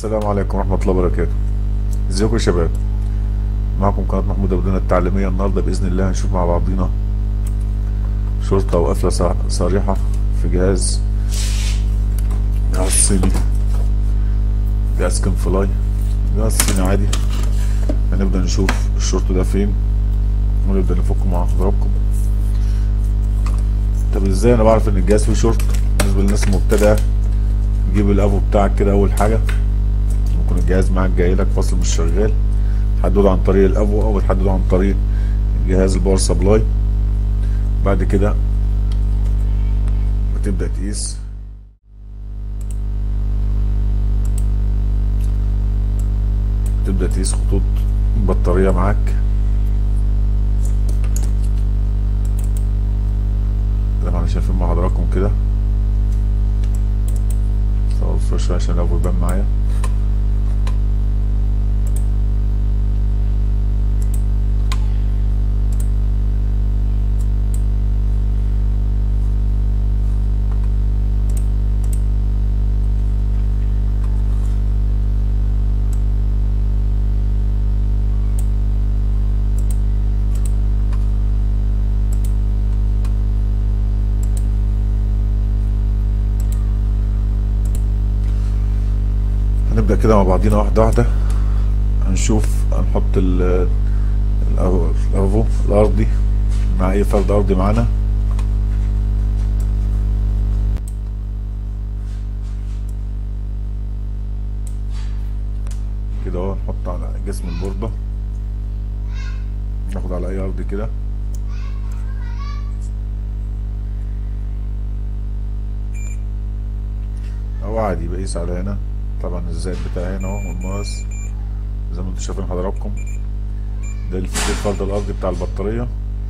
السلام عليكم ورحمة الله وبركاته ازيكم يا شباب معكم قناة محمود أبو دنيا التعليمية النهاردة بإذن الله هنشوف مع بعضينا شرطة وقفلة صا- صريحة في جهاز جهاز صيني جهاز كم فلاي جهاز صيني عادي هنبدأ نشوف الشرط ده فين ونبدأ نفكه مع حضراتكم طب ازاي انا بعرف ان الجهاز فيه شورت بالنسبة للناس المبتدئة تجيب الافو بتاعك كده اول حاجة ممكن الجهاز معاك جاي لك فاصل مش شغال تحدده عن طريق الافو او تحدده عن طريق جهاز الباور سبلاي بعد كده بتبدأ تقيس تبدأ تقيس خطوط البطارية معاك زي ما احنا شايفين مع حضراتكم كده صور شوية عشان الأول يبان معايا هنبدأ كده مع بعضينا واحدة واحدة هنشوف هنحط ال الأفو الأفو الأرضي مع أي فرد أرضي معانا كده اهو نحط على جسم البوردة ناخد على أي أرضي كده أو عادي بقيس على هنا طبعا الزائد بتاعي هنا اهو والناقص زي ما انتم شايفين حضراتكم ده الف- ده الفرد الارضي بتاع البطارية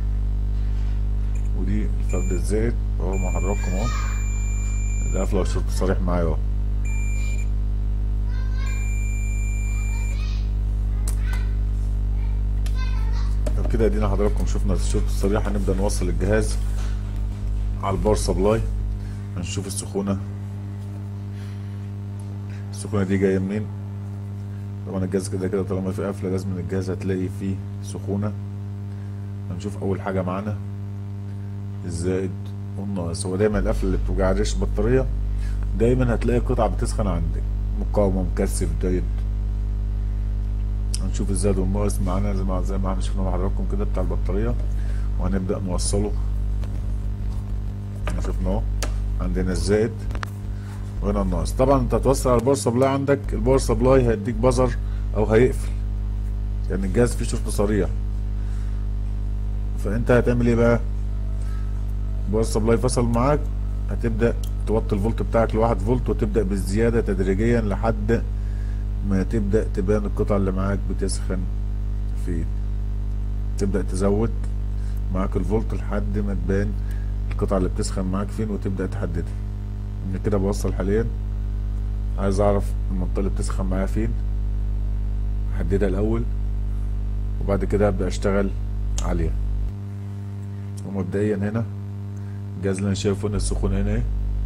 ودي الفرد الزائد اهو مع حضراتكم اهو ده قافله الشرط صريح معايا اهو طب كده ادينا حضراتكم شفنا الشرط الصريح هنبدأ نوصل الجهاز على الباور سبلاي هنشوف السخونة السخونة دي جاية منين طبعا الجهاز كده كده طالما في قفلة لازم الجهاز هتلاقي فيه سخونة هنشوف أول حاجة معانا الزائد والناقص هو دايما القفلة اللي بتوجع على ريش البطارية دايما هتلاقي قطعة بتسخن عندك مقاومة مكثف دايت هنشوف الزائد والناقص معانا زي ما زي ما احنا شفنا مع حضراتكم كده بتاع البطارية وهنبدأ نوصله احنا شفنا اهو عندنا الزائد وهنا الناقص طبعا انت هتوصل على الباور سبلاي عندك الباور سبلاي هيديك بزر او هيقفل يعني الجهاز فيه شرط صريح فانت هتعمل ايه بقى الباور سبلاي فصل معاك هتبدا توطي الفولت بتاعك لواحد فولت وتبدا بالزياده تدريجيا لحد ما تبدا تبان القطعه اللي معاك بتسخن فين تبدا تزود معاك الفولت لحد ما تبان القطعه اللي بتسخن معاك فين وتبدا تحددها انا كده بوصل حاليا عايز اعرف المنطقه اللي بتسخن معايا فين احددها الاول وبعد كده ابدا اشتغل عليها ومبدئيا هنا الجهاز اللي انا شايفه هنا السخونه هنا اهي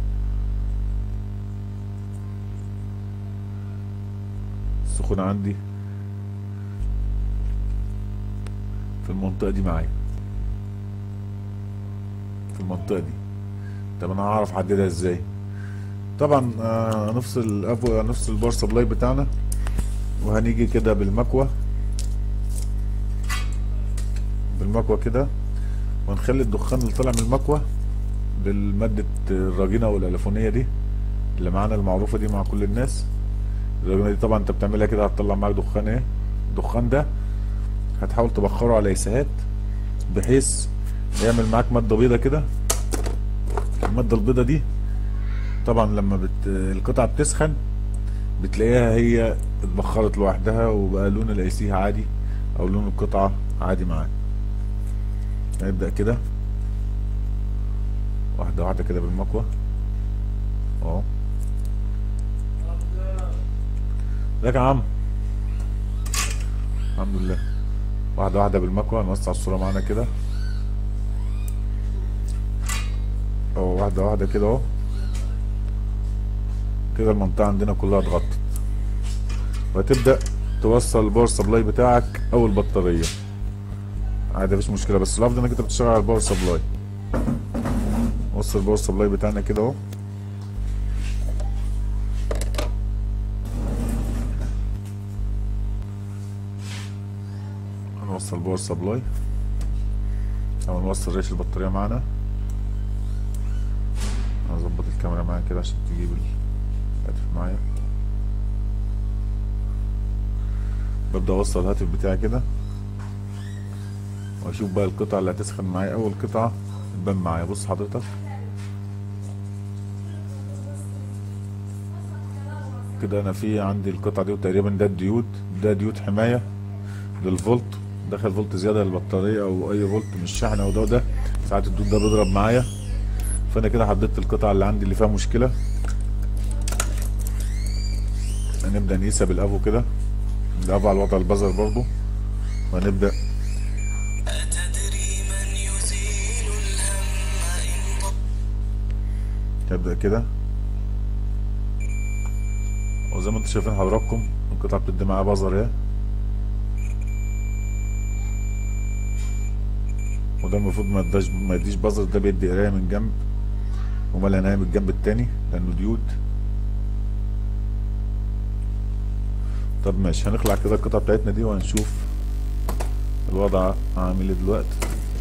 السخونه عندي في المنطقه دي معايا في المنطقه دي طب انا هعرف احددها ازاي طبعا آه نفصل الافو نفصل الباور سبلاي بتاعنا وهنيجي كده بالمكوه بالمكوه كده ونخلي الدخان اللي طالع من المكوه للمادة الراجينة والألفونية دي اللي معانا المعروفة دي مع كل الناس الراجينة دي طبعا انت بتعملها كده هتطلع معاك دخان ايه الدخان ده هتحاول تبخره على يساهات بحيث يعمل معاك مادة بيضة كده المادة البيضة دي طبعا لما بت... القطعة بتسخن بتلاقيها هي اتبخرت لوحدها وبقى لون الايسيها عادي او لون القطعة عادي معاك نبدأ كده واحدة واحدة كده بالمكوة اهو ازيك يا عم الحمد لله واحدة واحدة بالمكوة نوسع الصورة معانا كده اهو واحدة واحدة كده اهو كده المنطقة عندنا كلها اتغطت وهتبدأ توصل الباور سبلاي بتاعك او البطارية عادي مفيش مشكلة بس الافضل انك انت بتشتغل على الباور سبلاي وصل الباور سبلاي بتاعنا كده اهو هنوصل باور سبلاي او نوصل ريش البطارية معانا هظبط الكاميرا معايا كده عشان تجيب الهاتف معايا ببدأ اوصل الهاتف بتاعي كده واشوف بقى القطعة اللي هتسخن معايا اول قطعة تبان معايا بص حضرتك كده انا في عندي القطعة دي تقريبا ده الديود ده ديود حماية للفولت دخل فولت زيادة للبطارية او اي فولت من الشحن او ده وده ساعات الدود ده بيضرب معايا فانا كده حددت القطعة اللي عندي اللي فيها مشكلة هنبدأ نقيسها بالافو كده الافو على الوضع البزر برضو وهنبدأ أتدري من يزيل الهم إن طب نبدأ كده وزي ما انتم شايفين حضراتكم القطعة بتدي معايا بزر اهي وده المفروض ما يديش ما يديش بزر ده بيدي قراية من جنب ومالها نايم الجنب التاني لأنه ديود طب ماشي هنخلع كده القطعة بتاعتنا دي وهنشوف الوضع عامل ايه دلوقتي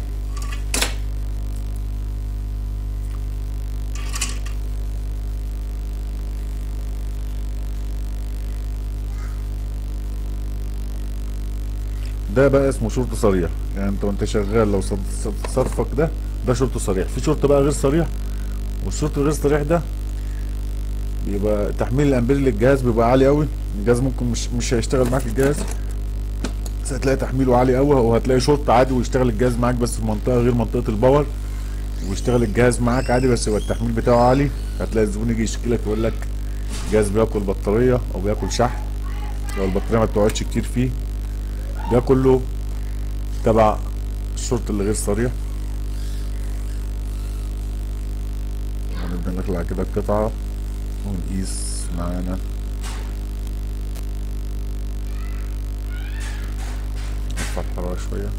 ده بقى اسمه شرط صريح يعني انت وانت شغال لو صد- صد- صرفك ده ده شرط صريح في شرط بقى غير صريح والشرط الغير صريح ده بيبقى تحميل الامبير للجهاز بيبقى عالي قوي الجهاز ممكن مش مش هيشتغل معاك الجهاز بس هتلاقي تحميله عالي قوي وهتلاقي شرط عادي ويشتغل الجهاز معاك بس في منطقه غير منطقه الباور ويشتغل الجهاز معاك عادي بس يبقى التحميل بتاعه عالي هتلاقي الزبون يجي يشكي لك يقول لك الجهاز بياكل بطاريه او بياكل شحن لو البطاريه ما بتقعدش كتير فيه ده كله تبع الشرط اللي غير صريح هنبدأ نخلع كده القطعة ونقيس معانا نرفع الحرارة شوية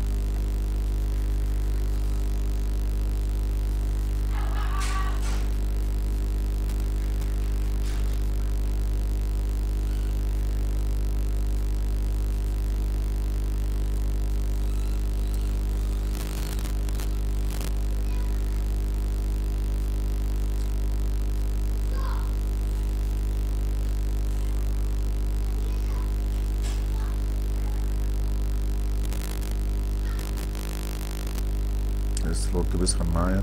لسه الوقت بيسخن معايا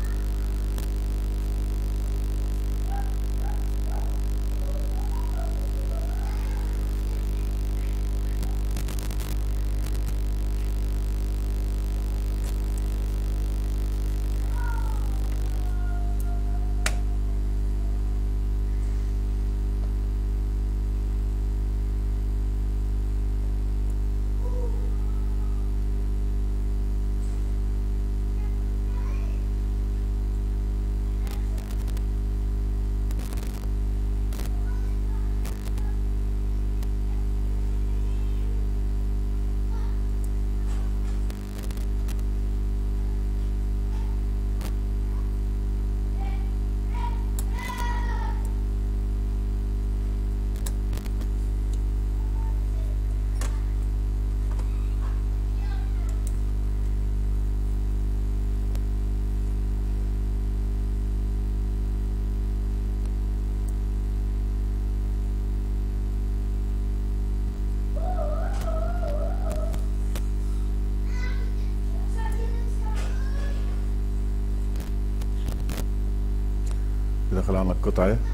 كده خلعنا القطعة اهي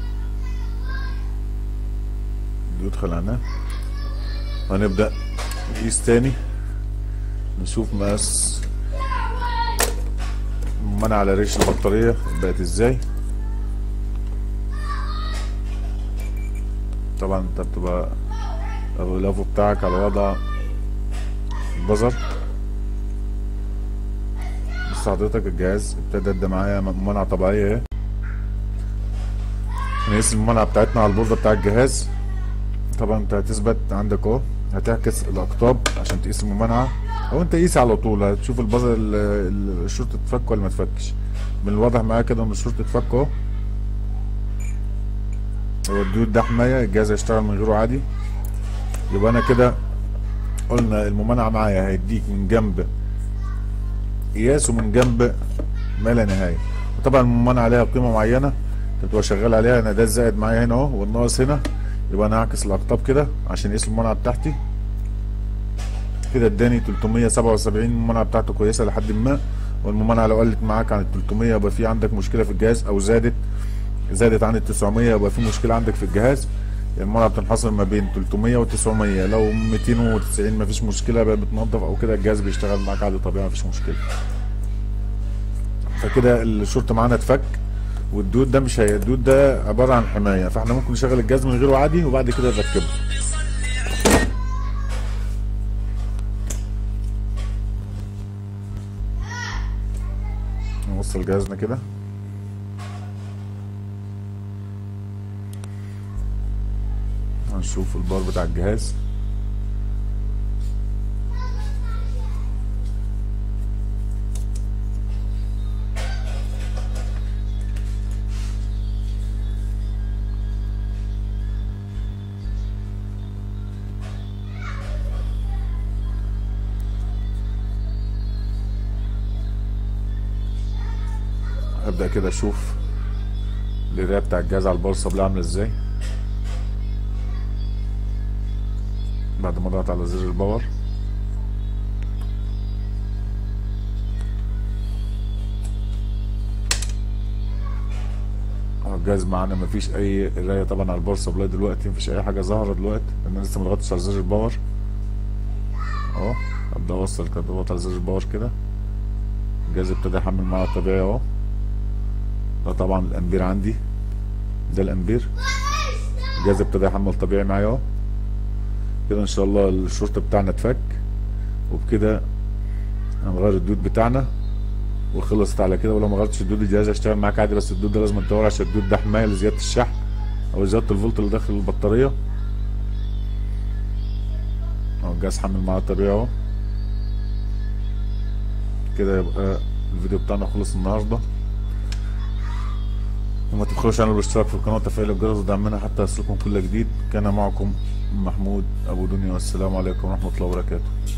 الدود خلعناه هنبدأ نقيس تاني نشوف مقاس منع على ريش البطارية بقت ازاي طبعا انت بتبقى اللافو بتاعك على وضع البزر بص حضرتك الجهاز ابتدى يدي معايا منع طبيعية اهي نقيس المنع بتاعتنا على البوردة بتاع الجهاز طبعا انت هتثبت عندك اهو هتعكس الاقطاب عشان تقيس الممانعه او انت قيس على طول هتشوف البازر ال- ال- الشرط اتفك ولا ما اتفكش من الواضح معايا كده ان الشرط اتفك اهو هو الديود ده حمايه الجهاز هيشتغل من غيره عادي يبقى انا كده قلنا الممانعه معايا هيديك من جنب قياس ومن جنب ما لا نهايه طبعا الممانعه عليها قيمه معينه انت بتبقى شغال عليها انا ده الزائد معايا هنا اهو والناقص هنا يبقى انا هعكس الاقطاب كده عشان اقيس المنعه بتاعتي كده اداني 377 المنعه بتاعته كويسه لحد ما والممانعه لو قلت معاك عن ال 300 يبقى في عندك مشكله في الجهاز او زادت زادت عن ال 900 يبقى في مشكله عندك في الجهاز المنعه بتنحصر ما بين 300 و 900 لو 290 مفيش مشكله بقى بتنضف او كده الجهاز بيشتغل معاك عادي طبيعي مفيش مشكله فكده الشورت معانا اتفك والدود ده مش هي الدود ده عباره عن حمايه فاحنا ممكن نشغل الجهاز من غيره عادي وبعد كده نركبه نوصل جهازنا كده هنشوف البار بتاع الجهاز هبدأ كده اشوف القرايه بتاع الجهاز على البار صبلها عامله ازاي بعد ما ضغط على زر الباور اهو الجهاز معانا مفيش اي قرايه طبعا على الباور سبلاي دلوقتي مفيش اي حاجه ظاهره دلوقتي لان أنا لسه ما ضغطتش على زر الباور اهو ابدا اوصل كده اضغط على زر الباور كده الجهاز ابتدى يحمل معايا طبيعي اهو ده طبعا الامبير عندي ده الامبير الجهاز ابتدى يحمل طبيعي معايا اهو كده ان شاء الله الشورت بتاعنا اتفك وبكده هنغير الدود بتاعنا وخلصت على كده ولو ما غيرتش الدود الجهاز هيشتغل معاك عادي بس الدود ده لازم تدور عشان الدود ده حمايه لزياده الشحن او زياده الفولت اللي داخل البطاريه اهو الجهاز حمل معاه طبيعي اهو كده يبقى الفيديو بتاعنا خلص النهارده وما تبخلوش عن الاشتراك في القناه وتفعيل الجرس ودعمنا حتى يصلكم كل جديد كان معكم محمود ابو دنيا والسلام عليكم ورحمه الله وبركاته